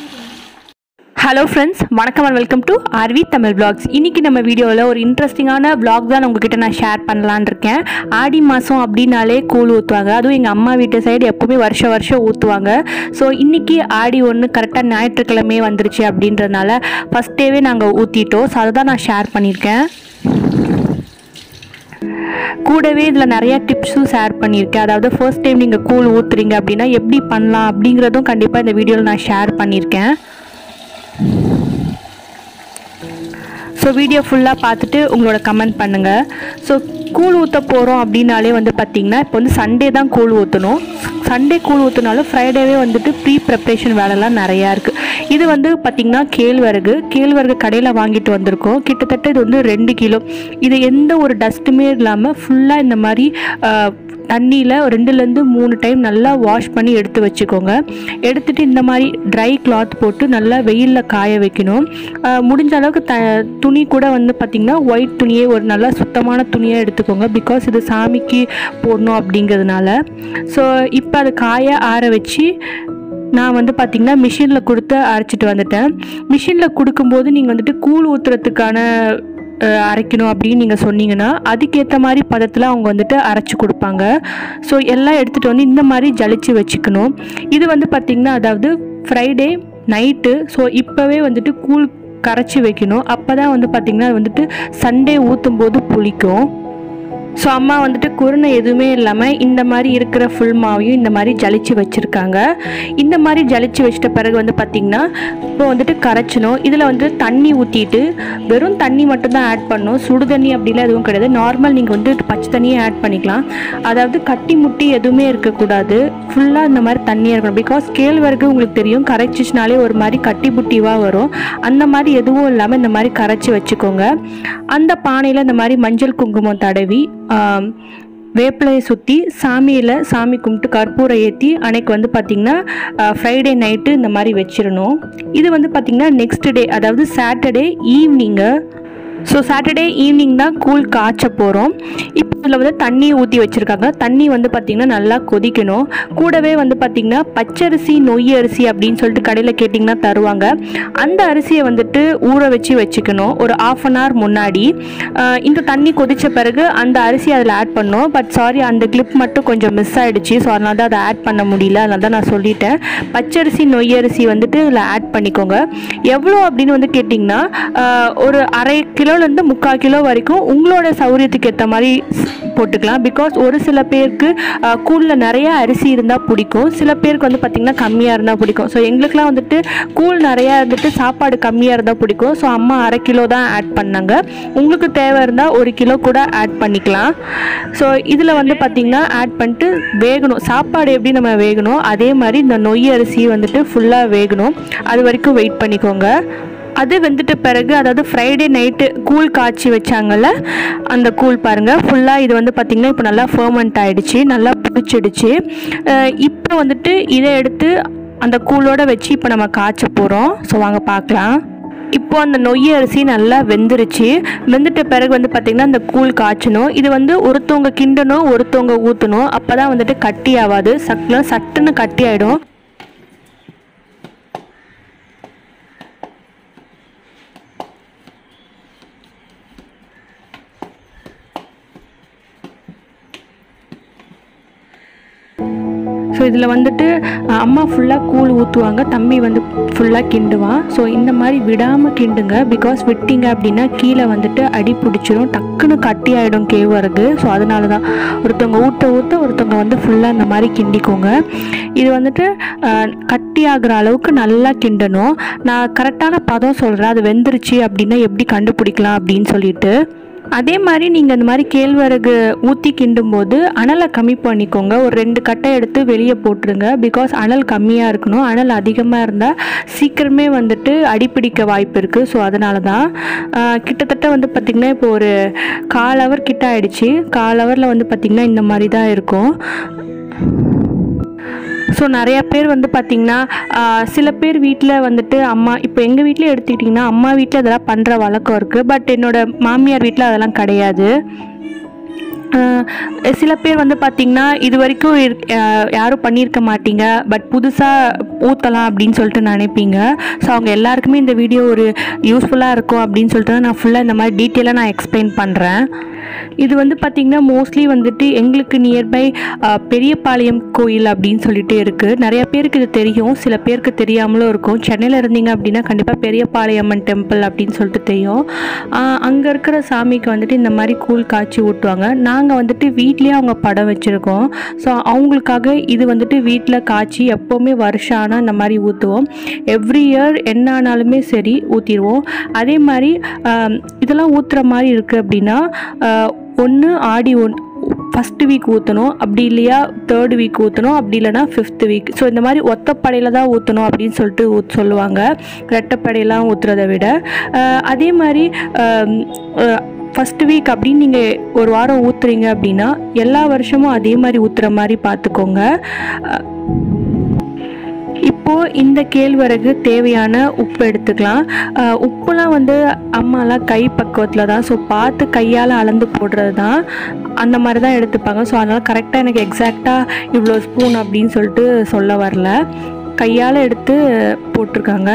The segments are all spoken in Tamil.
ஹலோ ஃப்ரெண்ட்ஸ் வணக்கம் and welcome to RV Tamil vlogs இன்றைக்கி நம்ம வீடியோவில் ஒரு இன்ட்ரெஸ்டிங்கான vlog தான் உங்ககிட்ட நான் ஷேர் பண்ணலான்னு இருக்கேன் ஆடி மாதம் அப்படின்னாலே கூழ் ஊற்றுவாங்க அதுவும் எங்கள் அம்மா வீட்டு சைடு எப்போவுமே வருஷம் வருஷம் ஊற்றுவாங்க ஸோ இன்றைக்கி ஆடி ஒன்று கரெக்டாக ஞாயிற்றுக்கிழமையே வந்துருச்சு அப்படின்றதுனால ஃபஸ்ட் டேவே நாங்கள் ஊற்றிட்டோம் ஸோ அதை தான் நான் ஷேர் பண்ணியிருக்கேன் கூடவே இதில் நிறைய டிப்ஸும் ஷேர் பண்ணியிருக்கேன் அதாவது ஃபர்ஸ்ட் டைம் நீங்கள் கூழ் ஊற்றுறீங்க அப்படின்னா எப்படி பண்ணலாம் அப்படிங்கிறதும் கண்டிப்பாக இந்த வீடியோவில் நான் ஷேர் பண்ணியிருக்கேன் ஸோ வீடியோ ஃபுல்லாக பார்த்துட்டு உங்களோட கமெண்ட் பண்ணுங்கள் ஸோ கூழ் ஊற்ற போகிறோம் அப்படின்னாலே வந்து பார்த்திங்கன்னா இப்போ வந்து சண்டே தான் கூழ் ஊற்றணும் சண்டே கூழ் ஊற்றினாலும் ஃப்ரைடேவே வந்துட்டு ப்ரீ ப்ரிப்ரேஷன் வேலைலாம் நிறையா இருக்குது இது வந்து பார்த்திங்கன்னா கேழ்வரகு கேழ்வரகு கடையில் வாங்கிட்டு வந்திருக்கோம் கிட்டத்தட்ட இது வந்து ரெண்டு கிலோ இது எந்த ஒரு டஸ்ட்டுமே இல்லாமல் ஃபுல்லாக இந்த மாதிரி தண்ணியில் ரெண்டுலேருந்து மூணு டைம் நல்லா வாஷ் பண்ணி எடுத்து வச்சுக்கோங்க எடுத்துட்டு இந்த மாதிரி ட்ரை கிளாத் போட்டு நல்லா வெயிலில் காய வைக்கணும் அஹ் முடிஞ்ச அளவுக்கு த துணி கூட வந்து பார்த்திங்கன்னா ஒயிட் துணியே ஒரு நல்லா சுத்தமான துணியாக எடுத்துக்கோங்க பிகாஸ் இது சாமிக்கு போடணும் அப்படிங்கிறதுனால ஸோ இப்போ அது காய ஆற வச்சு நான் வந்து பார்த்திங்கன்னா மிஷினில் கொடுத்து அரைச்சிட்டு வந்துட்டேன் மிஷினில் கொடுக்கும்போது நீங்கள் வந்துட்டு கூழ் ஊற்றுறதுக்கான அஹ், அரைக்கணும் அப்படின்னு நீங்கள் சொன்னீங்கன்னா அதுக்கேற்ற மாதிரி பதத்தில் அவங்க வந்துட்டு அரைச்சி கொடுப்பாங்க ஸோ எல்லாம் எடுத்துகிட்டு வந்து இந்த மாதிரி ஜலிச்சு வச்சுக்கணும் இது வந்து பார்த்திங்கன்னா அதாவது ஃப்ரைடே நைட்டு ஸோ இப்போவே வந்துட்டு கூழ் கரைச்சி வைக்கணும் அப்போ தான் வந்து பார்த்திங்கன்னா அது வந்துட்டு சண்டே ஊற்றும் போது புளிக்கும் ஸோ அம்மா வந்துட்டு குருணை எதுவுமே இல்லாமல் இந்த மாதிரி இருக்கிற ஃபுல் மாவையும் இந்த மாதிரி ஜலிச்சு வச்சுருக்காங்க இந்த மாதிரி ஜலிச்சு வச்சிட்ட பிறகு வந்து பார்த்திங்கன்னா இப்போ வந்துட்டு கரைச்சணும் இதில் வந்து தண்ணி ஊற்றிட்டு வெறும் தண்ணி மட்டும்தான் ஆட் பண்ணணும் சுடு தண்ணி அப்படிலாம் எதுவும் கிடையாது நார்மல் நீங்கள் வந்து பச்சை தண்ணியே ஆட் பண்ணிக்கலாம் அதாவது கட்டி முட்டி எதுவுமே இருக்கக்கூடாது ஃபுல்லாக இந்த மாதிரி தண்ணியாக இருக்கணும் பிகாஸ் கேழ்வரகு உங்களுக்கு தெரியும் கரைச்சிச்சுனாலே ஒரு மாதிரி கட்டி புட்டிவாக வரும் அந்த மாதிரி எதுவும் இல்லாமல் இந்த மாதிரி கரைச்சி வச்சுக்கோங்க அந்த பானையில் இந்த மாதிரி மஞ்சள் குங்குமம் தடவி ஆம், வேப்பிலையை சுற்றி சாமியில் சாமி கும்பிட்டு கற்பூரம் ஏற்றி அன்னைக்கு வந்து பார்த்திங்கன்னா ஃப்ரைடே நைட்டு இந்த மாதிரி வச்சிடணும் இது வந்து பார்த்திங்கன்னா நெக்ஸ்ட் டே அதாவது Saturday evening so Saturday evening தான் கூழ் காய்ச்ச போகிறோம் இப்போ இதில் வந்து தண்ணி ஊற்றி வச்சுருக்காங்க தண்ணி வந்து பார்த்திங்கன்னா நல்லா கொதிக்கணும் கூடவே வந்து பார்த்திங்கன்னா பச்சரிசி நொய் அரிசி அப்படின்னு சொல்லிட்டு கடையில் கேட்டிங்கன்னா தருவாங்க அந்த அரிசியை வந்துட்டு ஊற வச்சு வச்சுக்கணும் ஒரு ஆஃப் அன் ஹவர் முன்னாடி ஆஹ் இந்த தண்ணி கொதித்த பிறகு அந்த அரிசி அதில் ஆட் பண்ணோம் பட் சாரி அந்த கிளிப் மட்டும் கொஞ்சம் மிஸ் ஆகிடுச்சு ஸோ அதனால தான் அதை ஆட் பண்ண முடியல அதனால தான் நான் சொல்லிட்டேன் பச்சரிசி நொய் அரிசி வந்துட்டு இதில் ஆட் பண்ணிக்கோங்க எவ்வளோ அப்படின்னு வந்து கேட்டிங்கன்னா ஆஹ் ஒரு அரை கிலோலேருந்து முக்கால் கிலோ வரைக்கும் உங்களோட சௌரியத்துக்கு ஏற்ற மாதிரி ஸ்- போட்டுக்கலாம் பிகாஸ் ஒரு சில பேருக்கு கூழில் நிறைய அரிசி இருந்தால் பிடிக்கும் சில பேருக்கு வந்து பார்த்திங்கன்னா கம்மியாக இருந்தால் பிடிக்கும் ஸோ எங்களுக்குலாம் வந்துட்டு கூழ் நிறையா இருந்துட்டு சாப்பாடு கம்மியாக இருந்தால் பிடிக்கும் ஸோ அம்மா அரை கிலோ தான் ஆட் பண்ணாங்க உங்களுக்கு தேவை இருந்தால் ஒரு கிலோ கூட ஆட் பண்ணிக்கலாம் ஸோ இதில் வந்து பார்த்திங்கன்னா ஆட் பண்ணிட்டு வேகணும் சாப்பாடு எப்படி நம்ம வேகணும் அதே மாதிரி இந்த நொய் அரிசி வந்துட்டு ஃபுல்லாக வேகணும் அது வரைக்கும் வெயிட் பண்ணிக்கோங்க அது வெந்துட்ட பிறகு அதாவது ஃப்ரைடே நைட்டு கூழ் காய்ச்சி வச்சாங்கல்ல அந்த கூழ் பாருங்கள் ஃபுல்லாக இது வந்து பார்த்திங்கன்னா இப்போ நல்லா ஃபர்மெண்ட் ஆயிடுச்சு நல்லா பிடிச்சிடுச்சு இப்போ வந்துட்டு இதை எடுத்து அந்த கூழோட வச்சு இப்போ நம்ம காய்ச்ச போகிறோம் ஸோ வாங்க பார்க்கலாம் இப்போ அந்த நொய் அரிசி நல்லா வெந்துருச்சு வெந்துட்ட பிறகு வந்து பார்த்திங்கன்னா அந்த கூழ் காய்ச்சணும் இது வந்து ஒருத்தவங்க கிண்டணும் ஒருத்தவங்க ஊற்றணும் அப்போ தான் வந்துட்டு கட்டி ஆகாது சட்டுல சட்டுன்னு கட்டி ஆகிடும் ஸோ இதில் வந்துட்டு அஹ், அம்மா ஃபுல்லாக கூழ் ஊற்றுவாங்க தம்பி வந்து ஃபுல்லாக கிண்டுவான் ஸோ இந்த மாதிரி விடாமல் கிண்டுங்க பிகாஸ் விட்டீங்க அப்படின்னா கீழே வந்துட்டு அடி பிடிச்சிரும் டக்குன்னு கட்டி ஆகிடும் கேழ்வரகு ஸோ அதனால தான் ஒருத்தவங்க ஊற்ற ஊற்ற ஒருத்தவங்க வந்து ஃபுல்லாக இந்த மாதிரி கிண்டிக்கோங்க இது வந்துட்டு அஹ், கட்டி ஆகுற அளவுக்கு நல்லா கிண்டணும் நான் கரெக்டான பதம் சொல்கிறேன் அது வெந்துருச்சு அப்படின்னா எப்படி கண்டுபிடிக்கலாம் அப்படின்னு சொல்லிட்டு அதே மாதிரி நீங்கள் இந்த மாதிரி கேழ்வரகு ஊற்றி கிண்டும்போது அனலை கம்மி பண்ணிக்கோங்க ஒரு ரெண்டு கட்டை எடுத்து வெளியே போட்டுருங்க பிகாஸ் அனல் கம்மியாக இருக்கணும் அனல் அதிகமாக இருந்தால் சீக்கிரமே வந்துட்டு அடிப்பிடிக்க வாய்ப்பு இருக்குது ஸோ அதனால தான் ஆஹ், கிட்டத்தட்ட வந்து பார்த்திங்கன்னா இப்போ ஒரு கால் ஹவர் கிட்ட ஆயிடுச்சு கால் ஹவரில் வந்து பார்த்திங்கன்னா இந்த மாதிரி தான் இருக்கும் ஸோ நிறைய பேர் வந்து பார்த்திங்கன்னா ஆஹ், சில பேர் வீட்டில் வந்துட்டு அம்மா இப்போ எங்கள் வீட்டில் எடுத்துக்கிட்டிங்கன்னா அம்மா வீட்டில் இதெல்லாம் பண்ணுற வழக்கம் இருக்குது பட் என்னோட மாமியார் வீட்டில் அதெல்லாம் கிடையாது ஆஹ் சில பேர் வந்து பார்த்திங்கன்னா இது வரைக்கும் இருக்- ஆஹ் யாரும் பண்ணியிருக்க மாட்டீங்க பட் புதுசாக ஊற்றலாம் அப்படின்னு சொல்லிட்டு நினைப்பீங்க ஸோ அவங்க எல்லாருக்குமே இந்த வீடியோ ஒரு யூஸ்ஃபுல்லாக இருக்கும் அப்படின்னு சொல்லிட்டு தான் நான் ஃபுல்லாக இந்த மாதிரி டீட்டெயிலாக நான் எக்ஸ்பிளைன் பண்ணுறேன் இது வந்து பார்த்திங்கன்னா மோஸ்ட்லி வந்துட்டு எங்களுக்கு நியர்பை பெரியபாளையம் கோயில் அப்படின்னு சொல்லிட்டு இருக்குது நிறைய பேருக்கு இது தெரியும் சில பேருக்கு தெரியாமலும் இருக்கும் சென்னையில் இருந்தீங்க அப்படின்னா கண்டிப்பாக பெரியபாளையம்மன் டெம்பிள் அப்படின்னு சொல்லிட்டு தெரியும் அங்கே இருக்கிற சாமிக்கு வந்துட்டு இந்த மாதிரி கூழ் காய்ச்சி ஊட்டுவாங்க நாங்கள் வந்துட்டு வீட்லேயே அவங்க படம் வச்சுருக்கோம் ஸோ அவங்களுக்காக இது வந்துட்டு வீட்டில் காய்ச்சி எப்போவுமே வருஷம் ஆனால் இந்த மாதிரி ஊற்றுவோம் எவ்ரி இயர் என்ன ஆனாலுமே சரி ஊற்றிடுவோம் அதே மாதிரி ஆம், இதெல்லாம் ஊற்றுற மாதிரி இருக்குது அப்படின்னா ஒன்று ஆடி ஒன் ஃபஸ்ட்டு வீக் ஊற்றணும் அப்படி இல்லையா தேர்ட் வீக் ஊற்றணும் அப்படி இல்லைனா ஃபிஃப்த் வீக் ஸோ இந்த மாதிரி ஒத்தப்படையில் தான் ஊற்றணும் அப்படின்னு சொல்லிட்டு ஊத் சொல்லுவாங்க ரெட்டப்படையெல்லாம் ஊற்றுறதை விட அஹ், அதே மாதிரி ஃபஸ்ட்டு வீக் அப்படின்னு நீங்கள் ஒரு வாரம் ஊற்றுறீங்க அப்படின்னா எல்லா வருஷமும் அதே மாதிரி ஊற்றுற மாதிரி பார்த்துக்கோங்க அஹ், இப்போது இந்த கேழ்வரகு தேவையான உப்பு எடுத்துக்கலாம் அஹ் உப்புலாம் வந்து அம்மாலாம் கை பக்குவத்தில் தான் ஸோ பார்த்து கையால் அளந்து போடுறது தான் அந்த மாதிரி தான் எடுத்துப்பாங்க ஸோ அதனால் கரெக்டாக எனக்கு எக்ஸாக்டாக இவ்வளோ ஸ்பூன் அப்படின்னு சொல்லிட்டு சொல்ல வரல கையால் எடுத்து போட்டிருக்காங்க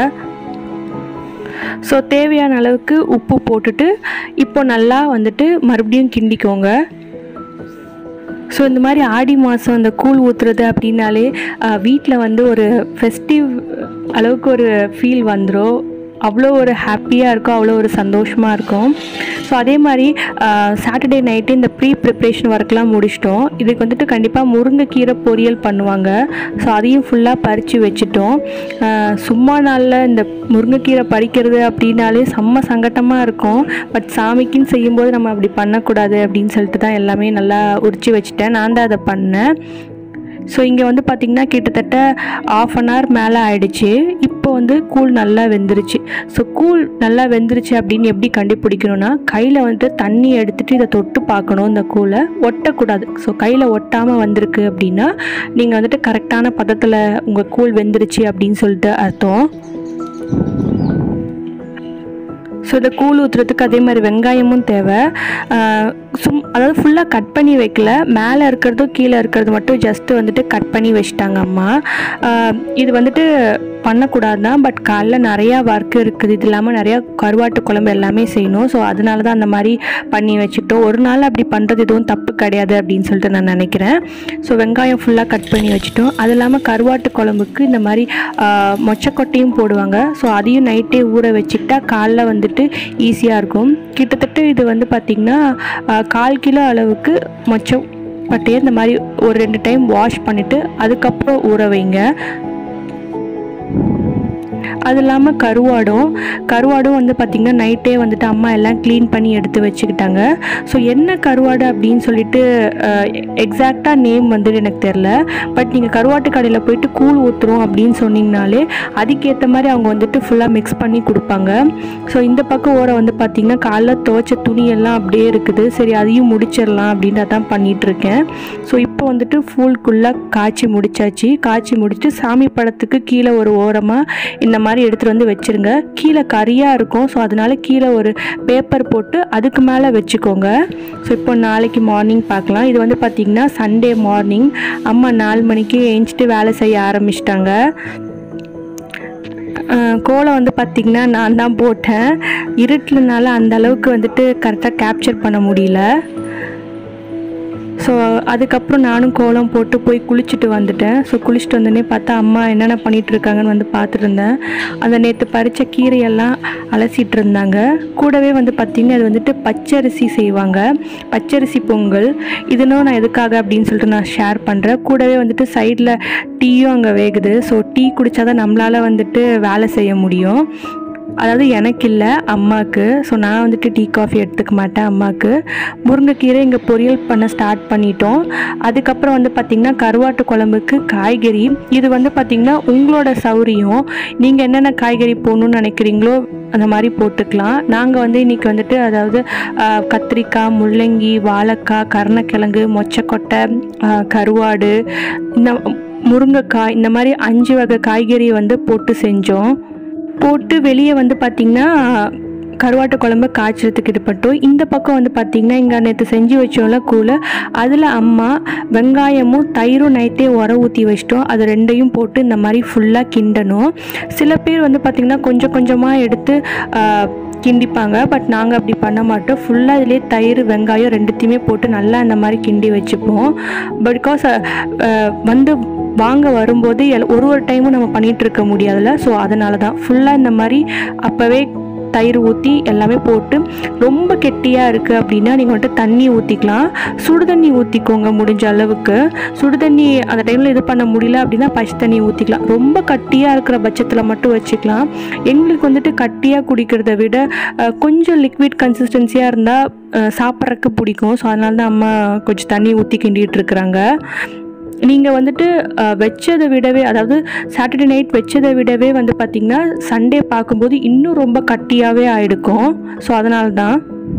ஸோ தேவையான அளவுக்கு உப்பு போட்டுட்டு இப்போ நல்லா வந்துட்டு மறுபடியும் கிண்டிக்கோங்க ஸோ இந்த மாதிரி ஆடி மாதம் இந்த கூழ் ஊற்றுறது அப்படின்னாலே வீட்டில் வந்து ஒரு ஃபெஸ்டிவ் அளவுக்கு ஒரு ஃபீல் வந்துடும் அவ்வளோ ஒரு ஹாப்பியாக இருக்கும் அவ்வளோ ஒரு சந்தோஷமாக இருக்கும் ஸோ அதே மாதிரி சாட்டர்டே நைட்டு இந்த ப்ரீ ப்ரிப்ரேஷன் ஒர்க்லாம் முடிச்சிட்டோம் இதுக்கு வந்துட்டு கண்டிப்பாக முருங்கைக்கீரை பொரியல் பண்ணுவாங்க ஸோ அதையும் ஃபுல்லாக பறித்து வச்சுட்டோம் ஆஹ் சும்மா நாளில் இந்த முருங்கைக்கீரை பறிக்கிறது அப்படின்னாலே செம்ம சங்கட்டமாக இருக்கும் பட் சாமிக்குன்னு செய்யும்போது நம்ம அப்படி பண்ணக்கூடாது அப்படின்னு சொல்லிட்டு தான் எல்லாமே நல்லா உரிச்சு வச்சுட்டேன் நான் தான் அதை பண்ணேன் ஸோ இங்கே வந்து பார்த்திங்கன்னா கிட்டத்தட்ட ஆஃப் அன் ஹவர் மேலே ஆயிடுச்சு இப்போ வந்து கூழ் நல்லா வெந்துருச்சு ஸோ கூழ் நல்லா வெந்துருச்சு அப்படின்னு எப்படி கண்டுபிடிக்கணும்னா கையில் வந்துட்டு தண்ணி எடுத்துகிட்டு இதை தொட்டு பார்க்கணும் இந்த கூழை ஒட்டக்கூடாது ஸோ கையில் ஒட்டாமல் வந்திருக்கு அப்படின்னா நீங்கள் வந்துட்டு கரெக்டான பதத்தில் உங்கள் கூழ் வெந்துருச்சு அப்படின்னு சொல்லிட்டு அர்த்தம் ஸோ இதை கூழ் ஊற்றுறதுக்கு அதே மாதிரி வெங்காயமும் தேவை ஆஹ் சும் அதாவது ஃபுல்லாக கட் பண்ணி வைக்கல மேலே இருக்கிறதும் கீழே இருக்கிறது மட்டும் ஜஸ்ட்டு வந்துட்டு கட் பண்ணி வச்சிட்டாங்க அம்மா ஆஹ் இது வந்துட்டு பண்ணக்கூடாது தான் பட் காலைல நிறையா ஒர்க் இருக்குது இது இல்லாமல் நிறையா கருவாட்டு குழம்பு எல்லாமே செய்யணும் ஸோ அதனால தான் அந்த மாதிரி பண்ணி வச்சுக்கிட்டோம் ஒரு நாள் அப்படி பண்ணுறது எதுவும் தப்பு கிடையாது அப்படின்னு சொல்லிட்டு நான் நினைக்கிறேன் ஸோ வெங்காயம் ஃபுல்லாக கட் பண்ணி வச்சுட்டோம் அது இல்லாமல் கருவாட்டு குழம்புக்கு இந்த மாதிரி ஆஹ், மொச்சக்கொட்டையும் போடுவாங்க ஸோ அதையும் நைட்டே ஊற வச்சுக்கிட்டா காலைல வந்துட்டு ஈஸியாக இருக்கும் கிட்டத்தட்ட இது வந்து பார்த்திங்கன்னா ஆஹ், கால் கிலோ அளவுக்கு மொச்சம் பட்டையை இந்த மாதிரி ஒரு ரெண்டு டைம் வாஷ் பண்ணிவிட்டு அதுக்கப்புறம் ஊற வைங்க அது இல்லாமல் கருவாடும் கருவாடும் வந்து பார்த்திங்கன்னா நைட்டே வந்துட்டு அம்மா எல்லாம் க்ளீன் பண்ணி எடுத்து வச்சுக்கிட்டாங்க ஸோ என்ன கருவாடு அப்படின்னு சொல்லிட்டு எக்ஸாக்டாக நேம் வந்துட்டு எனக்கு தெரில பட் நீங்கள் கருவாட்டு கடையில் போயிட்டு கூழ் ஊற்றுறோம் அப்படின்னு சொன்னீங்கனாலே அதுக்கேற்ற மாதிரி அவங்க வந்துட்டு ஃபுல்லாக மிக்ஸ் பண்ணி கொடுப்பாங்க ஸோ இந்த பக்கம் ஓர வந்து பார்த்திங்கன்னா காலைல துவைச்ச துணி எல்லாம் அப்படியே இருக்குது சரி அதையும் முடிச்சிடலாம் அப்படின்னு தான் பண்ணிகிட்ருக்கேன் ஸோ இப்போ வந்துட்டு ஃபுல்குள்ளாக காய்ச்சி முடிச்சாச்சு காய்ச்சி முடிச்சுட்டு சாமி படத்துக்கு கீழே ஒரு ஓரமாக இந்த மாதிரி எடுத்துகிட்டு வந்து வச்சுருங்க கீழே கரியாக இருக்கும் ஸோ அதனால கீழே ஒரு பேப்பர் போட்டு அதுக்கு மேலே வச்சுக்கோங்க ஸோ இப்போ நாளைக்கு மார்னிங் பார்க்கலாம் இது வந்து பார்த்திங்கன்னா சண்டே மார்னிங் அம்மா நாலு மணிக்கு எழுந்திரிச்சிட்டு வேலை செய்ய ஆரம்பிச்சிட்டாங்க கோலம் வந்து பார்த்திங்கன்னா நான் தான் போட்டேன் இருட்டுலனால அந்த அளவுக்கு வந்துட்டு கரெக்டாக கேப்சர் பண்ண முடியல ஸோ அதுக்கப்புறம் நானும் கோலம் போட்டு போய் குளிச்சுட்டு வந்துட்டேன் ஸோ குளிச்சுட்டு வந்தோடனே பார்த்தா அம்மா என்னென்ன பண்ணிட்டு இருக்காங்கன்னு வந்து பார்த்துட்டு இருந்தேன் அந்த நேற்று பறித்த கீரையெல்லாம் அலசிட்டு இருந்தாங்க கூடவே வந்து பார்த்திங்கன்னா அது வந்துட்டு பச்சரிசி செய்வாங்க பச்சரிசி பொங்கல் இதுனும் நான் எதுக்காக அப்படின்னு சொல்லிட்டு நான் ஷேர் பண்ணுறேன் கூடவே வந்துட்டு சைடில் டீயும் அங்கே வேகுது ஸோ டீ குடித்தாதான் நம்மளால் வந்துட்டு வேலை செய்ய முடியும் அதாவது எனக்கு இல்லை அம்மாவுக்கு ஸோ நான் வந்துட்டு டீ காஃபி எடுத்துக்க மாட்டேன் அம்மாவுக்கு முருங்கைக்கீரை இங்கே பொரியல் பண்ண ஸ்டார்ட் பண்ணிட்டோம் அதுக்கப்புறம் வந்து பார்த்திங்கன்னா கருவாட்டு குழம்புக்கு காய்கறி இது வந்து பார்த்திங்கன்னா உங்களோட சௌரியம் நீங்கள் என்னென்ன காய்கறி போடணும்னு நினைக்கிறீங்களோ அந்த மாதிரி போட்டுக்கலாம் நாங்கள் வந்து இன்றைக்கி வந்துட்டு அதாவது ஆஹ், கத்திரிக்காய் முள்ளங்கி வாழைக்காய் கருணக்கிழங்கு மொச்சக்கொட்டை ஆஹ், கருவாடு இந்த முருங்கைக்காய் இந்த மாதிரி அஞ்சு வகை காய்கறி வந்து போட்டு செஞ்சோம் போட்டு வெளியே வந்து பார்த்திங்கன்னா கருவாட்டு குழம்பு காய்ச்சறதுக்கு இது பண்ணிட்டோம் இந்த பக்கம் வந்து பார்த்திங்கன்னா இங்கே நேற்று செஞ்சு வச்சோம்ல கூழ் அதில் அம்மா வெங்காயமும் தயிரும் நைட்டே உர ஊற்றி வச்சிட்டோம் அது ரெண்டையும் போட்டு இந்த மாதிரி ஃபுல்லாக கிண்டணும் சில பேர் வந்து பார்த்திங்கன்னா கொஞ்சம் கொஞ்சமாக எடுத்து ஆ, கிண்டிப்பாங்க பட் நாங்கள் அப்படி பண்ண மாட்டோம் ஃபுல்லாக இதிலே தயிர் வெங்காயம் ரெண்டுத்தையுமே போட்டு நல்லா இந்த மாதிரி கிண்டி வச்சுப்போம் பிகாஸ் வந்து வாங்க வரும்போது எல்- ஒரு ஒரு டைமும் நம்ம பண்ணிகிட்டு இருக்க முடியாதுல்ல ஸோ அதனால தான் ஃபுல்லாக இந்த மாதிரி அப்போவே தயிர் ஊற்றி எல்லாமே போட்டு ரொம்ப கெட்டியாக இருக்குது அப்படின்னா நீங்கள் வந்துட்டு தண்ணி ஊற்றிக்கலாம் சுடு தண்ணி ஊற்றிக்கோங்க முடிஞ்ச அளவுக்கு சுடு தண்ணி அந்த டைமில் இது பண்ண முடியல அப்படின்னா பச்சை தண்ணி ஊற்றிக்கலாம் ரொம்ப கட்டியாக இருக்கிற பட்சத்தில் மட்டும் வச்சுக்கலாம் எங்களுக்கு வந்துட்டு கட்டியாக குடிக்கிறத விட அஹ், கொஞ்சம் லிக்விட் கன்சிஸ்டன்சியாக இருந்தால் சாப்பிட்றதுக்கு பிடிக்கும் ஸோ அதனால தான் அம்மா கொஞ்சம் தண்ணி ஊற்றி கிண்டிகிட்டு இருக்கிறாங்க நீங்கள் வந்துட்டு அஹ், வச்சதை விடவே அதாவது சாட்டர்டே நைட் வச்சதை விடவே வந்து பார்த்திங்கன்னா சண்டே பார்க்கும்போது இன்னும் ரொம்ப கட்டியாகவே ஆகிடுக்கும் ஸோ அதனால தான்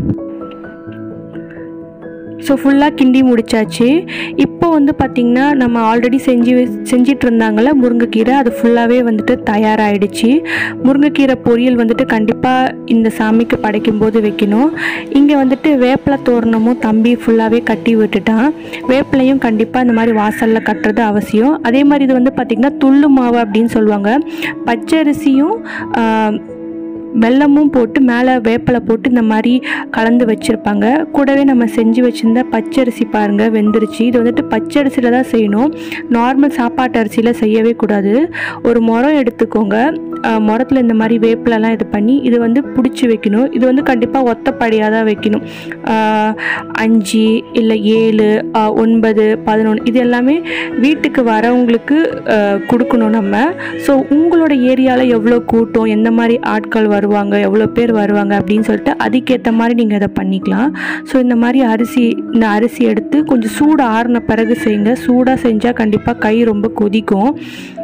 ஸோ ஃபுல்லாக கிண்டி முடிச்சாச்சு இப்போ வந்து பார்த்திங்கன்னா நம்ம ஆல்ரெடி செஞ்சு வ- செஞ்சிட்டு இருந்தாங்கல்ல முருங்கைக்கீரை அது ஃபுல்லாகவே வந்துட்டு தயாராகிடுச்சு முருங்கைக்கீரை பொரியல் வந்துட்டு கண்டிப்பாக இந்த சாமிக்கு படைக்கும்போது வைக்கணும் இங்கே வந்துட்டு வேப்பிலை தோரணமும் தம்பி ஃபுல்லாகவே கட்டி விட்டுட்டான் வேப்பிலையும் கண்டிப்பாக இந்த மாதிரி வாசலில் கட்டுறது அவசியம் அதே மாதிரி இது வந்து பார்த்திங்கன்னா துள்ளு மாவு அப்படின்னு சொல்லுவாங்க பச்சரிசியும் ஆஹ், வெல்லமும் போட்டு மேலே வேப்பிலை போட்டு இந்த மாதிரி கலந்து வச்சுருப்பாங்க கூடவே நம்ம செஞ்சு வச்சுருந்த பச்சரிசி பாருங்கள் வெந்துருச்சு இது வந்துட்டு பச்சரிசியில் தான் செய்யணும் நார்மல் சாப்பாட்டு அரிசியில் செய்யவே கூடாது ஒரு முறம் எடுத்துக்கோங்க அஹ், முறத்தில் இந்த மாதிரி வேப்பிலலாம் இது பண்ணி இது வந்து பிடிச்சி வைக்கணும் இது வந்து கண்டிப்பாக ஒத்தப்படியாக தான் வைக்கணும் அஹ், அஞ்சு இல்லை ஏழு அஹ், ஒன்பது பதினொன்று இது எல்லாமே வீட்டுக்கு வரவங்களுக்கு அஹ், கொடுக்கணும் நம்ம ஸோ உங்களோட ஏரியாவில் எவ்வளோ கூட்டம் எந்த மாதிரி ஆட்கள் வருவாங்க எவ்வளோ பேர் வருவாங்க அப்படின்னு சொல்லிட்டு அதுக்கேற்ற மாதிரி நீங்கள் இதை பண்ணிக்கலாம் ஸோ இந்த மாதிரி அரிசி இந்த அரிசி எடுத்து கொஞ்சம் சூடு ஆறின பிறகு செய்யுங்க சூடாக செஞ்சால் கண்டிப்பாக கை ரொம்ப கொதிக்கும்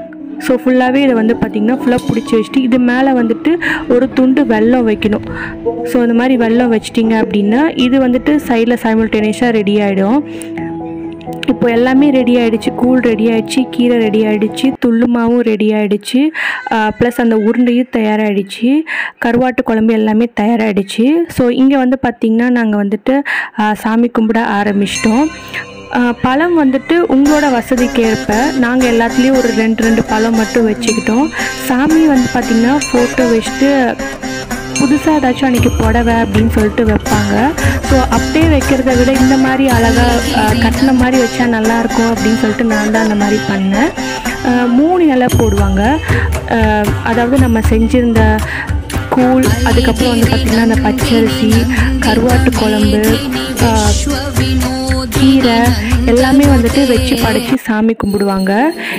ஸோ ஃபுல்லாகவே இதை வந்து பார்த்திங்கன்னா ஃபுல்லாக பிடிச்சி வச்சுட்டு இது மேலே வந்துட்டு ஒரு துண்டு வெல்லம் வைக்கணும் ஸோ இந்த மாதிரி வெல்லம் வச்சிட்டிங்க அப்படின்னா இது வந்துட்டு சைடில் சைமல்டேனியஸாக ரெடி ஆகிடும் இப்போ எல்லாமே ரெடி ஆயிடுச்சு கூழ் ரெடி ஆயிடுச்சு கீரை ரெடி ஆயிடுச்சு துள்ளு மாவும் ரெடி ஆயிடுச்சு ப்ளஸ் அந்த உருண்டையும் தயாராகிடுச்சு கருவாட்டு குழம்பு எல்லாமே தயாராகிடுச்சு ஸோ இங்கே வந்து பார்த்திங்கன்னா நாங்கள் வந்துட்டு ஆ, சாமி கும்பிட ஆரம்பிச்சிட்டோம் பழம் வந்துட்டு உங்களோட வசதிக்கு ஏற்ப நாங்கள் எல்லாத்துலேயும் ஒரு ரெண்டு ரெண்டு பழம் மட்டும் வச்சுக்கிட்டோம் சாமி வந்து பார்த்திங்கன்னா ஃபோட்டோ வச்சுட்டு புதுசாக ஏதாச்சும் அன்றைக்கி புடவை அப்படின்னு சொல்லிட்டு வைப்பாங்க ஸோ அப்படியே வைக்கிறத விட இந்த மாதிரி அழகாக கட்டின மாதிரி வச்சா நல்லாயிருக்கும் அப்படின்னு சொல்லிட்டு நான் தான் அந்த மாதிரி பண்ணேன் அஹ், மூணு இலை போடுவாங்க அஹ், அதாவது நம்ம செஞ்சிருந்த கூழ் அதுக்கப்புறம் வந்து பார்த்திங்கன்னா அந்த பச்சரிசி கருவாட்டு குழம்பு அஹ், கீரை எல்லாமே வந்துட்டு வச்சு படைச்சி சாமி கும்பிடுவாங்க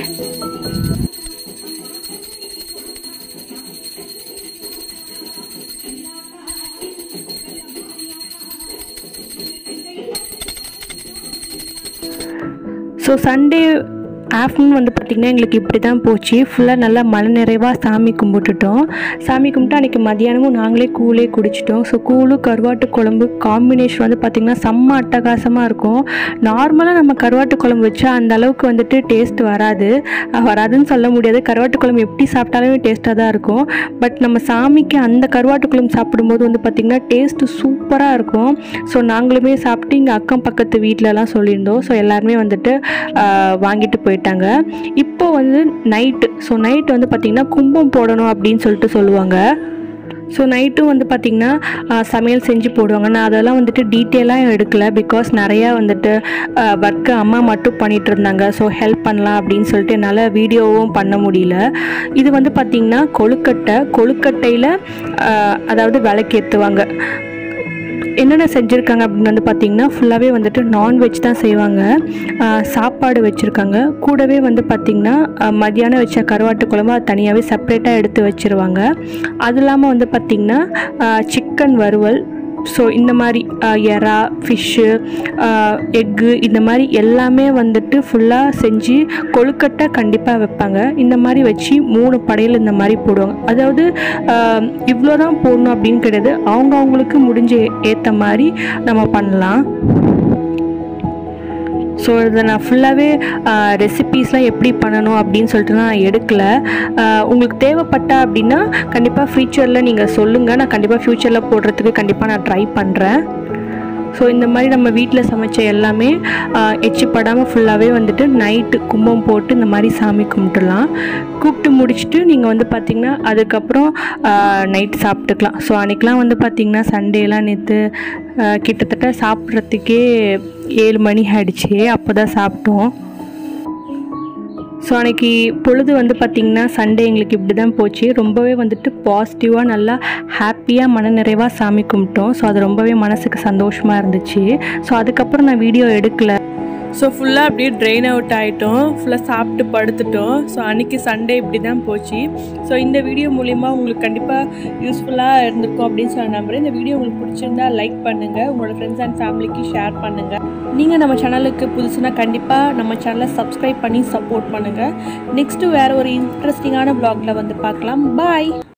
ஸோ சண்டே ஆஃப்டர்நூன் வந்து பார்த்திங்கன்னா எங்களுக்கு இப்படி தான் போச்சு ஃபுல்லாக நல்லா மலை நிறைவாக சாமி கும்பிட்டுட்டோம் சாமி கும்பிட்டு அன்றைக்கி மதியானமும் நாங்களே கூழே குடிச்சிட்டோம் ஸோ கூழு கருவாட்டு குழம்பு காம்பினேஷன் வந்து பார்த்திங்கன்னா செம்ம அட்டகாசமாக இருக்கும் நார்மலாக நம்ம கருவாட்டு குழம்பு வச்சா அந்த அளவுக்கு வந்துட்டு டேஸ்ட் வராது அஹ் வராதுன்னு சொல்ல முடியாது கருவாட்டு குழம்பு எப்படி சாப்பிட்டாலுமே டேஸ்ட்டாக தான் இருக்கும் பட் நம்ம சாமிக்கு அந்த கருவாட்டு குழம்பு சாப்பிடும்போது வந்து பார்த்திங்கன்னா டேஸ்ட்டு சூப்பராக இருக்கும் ஸோ நாங்களுமே சாப்பிட்டு இங்கே அக்கம் பக்கத்து வீட்டிலலாம் சொல்லியிருந்தோம் ஸோ எல்லாருமே வந்துட்டு ஆஹ், வாங்கிட்டு போயிட்டாங்க இப்போ வந்து நைட்டு ஸோ நைட் வந்து பார்த்திங்கன்னா கும்பம் போடணும் அப்படின்னு சொல்லிட்டு சொல்லுவாங்க ஸோ நைட்டும் வந்து பார்த்திங்கன்னா ஆஹ், சமையல் செஞ்சு போடுவாங்க நான் அதெல்லாம் வந்துட்டு டீட்டெயிலாக எடுக்கல பிகாஸ் நிறையா வந்துட்டு ஒர்க்கு அம்மா மட்டும் பண்ணிட்டு இருந்தாங்க ஸோ ஹெல்ப் பண்ணலாம் அப்படின்னு சொல்லிட்டு என்னால் வீடியோவும் பண்ண முடியல இது வந்து பார்த்திங்கன்னா கொழுக்கட்டை கொழுக்கட்டையில் அதாவது விளக்கேற்றுவாங்க என்னென்ன செஞ்சுருக்காங்க அப்படின்னு வந்து பார்த்தீங்கன்னா ஃபுல்லாகவே வந்துட்டு நான்வெஜ் தான் செய்வாங்க ஆஹ் சாப்பாடு வச்சுருக்காங்க கூடவே வந்து பார்த்திங்கன்னா ஆஹ் மத்தியானம் வச்ச கருவாட்டு குழம்பு அது தனியாகவே செப்பரேட்டாக எடுத்து வச்சுருவாங்க அது இல்லாமல் வந்து பார்த்திங்கன்னா சிக்கன் வறுவல் ஸோ இந்த மாதிரி ஆஹ் எறா ஃபிஷ்ஷு எக்கு இந்த மாதிரி எல்லாமே வந்துட்டு ஃபுல்லாக செஞ்சு கொழுக்கட்டை கண்டிப்பாக வைப்பாங்க இந்த மாதிரி வச்சு மூணு படையல் இந்த மாதிரி போடுவாங்க அதாவது இவ்வளோ தான் போடணும் அப்படின்னு கிடையாது அவங்க அவங்களுக்கு முடிஞ்ச ஏற்ற மாதிரி நம்ம பண்ணலாம் ஸோ இதை நான் ஃபுல்லாகவே ரெசிபீஸ்லாம் எப்படி பண்ணணும் அப்படின்னு சொல்லிட்டு நான் எடுக்கலை ஆஹ் உங்களுக்கு தேவைப்பட்டா அப்படின்னா கண்டிப்பாக ஃப்யூச்சரில் நீங்கள் சொல்லுங்கள் நான் கண்டிப்பாக ஃப்யூச்சரில் போடுறதுக்கு கண்டிப்பாக நான் ட்ரை பண்ணுறேன் ஸோ இந்த மாதிரி நம்ம வீட்டில் சமைச்ச எல்லாமே ஆஹ், எச்சிப்படாமல் ஃபுல்லாகவே வந்துட்டு நைட்டு கும்பம் போட்டு இந்த மாதிரி சாமி கும்பிட்டுலாம் கூப்பிட்டு முடிச்சுட்டு நீங்கள் வந்து பார்த்திங்கன்னா அதுக்கப்புறம் நைட் சாப்பிட்டுக்கலாம் ஸோ அன்றைக்கெலாம் வந்து பார்த்திங்கன்னா சண்டேலாம் நேற்று கிட்டத்தட்ட சாப்பிட்றதுக்கே ஏழு மணி ஆயிடுச்சு அப்போ தான் சாப்பிட்டோம் ஸோ அன்றைக்கி பொழுது வந்து பார்த்திங்கன்னா சண்டே எங்களுக்கு இப்படி தான் போச்சு ரொம்பவே வந்துட்டு பாசிட்டிவாக நல்லா ஹாப்பியாக மனநிறைவாக சாமி கும்பிட்டோம் ஸோ அது ரொம்பவே மனசுக்கு சந்தோஷமாக இருந்துச்சு ஸோ அதுக்கப்புறம் நான் வீடியோ எடுக்கல ஸோ ஃபுல்லாக அப்படியே ட்ரெயின் அவுட் ஆகிட்டோம் ஃபுல்லாக சாப்பிட்டு படுத்துட்டோம் ஸோ அன்றைக்கி சண்டே இப்படி தான் போச்சு ஸோ இந்த வீடியோ மூலிமா உங்களுக்கு கண்டிப்பாக யூஸ்ஃபுல்லாக இருந்திருக்கும் அப்படின்னு சொல்லி நம்புறேன் இந்த வீடியோ உங்களுக்கு பிடிச்சிருந்தா லைக் பண்ணுங்கள் உங்களோட ஃப்ரெண்ட்ஸ் அண்ட் ஃபேமிலிக்கு ஷேர் பண்ணுங்கள் நீங்கள் நம்ம சேனலுக்கு புதுசுனா கண்டிப்பாக நம்ம சேனலை சப்ஸ்கிரைப் பண்ணி சப்போர்ட் பண்ணுங்கள் நெக்ஸ்ட்டு வேறு ஒரு இன்ட்ரெஸ்டிங்கான ப்ளாகில் வந்து பார்க்கலாம் பாய்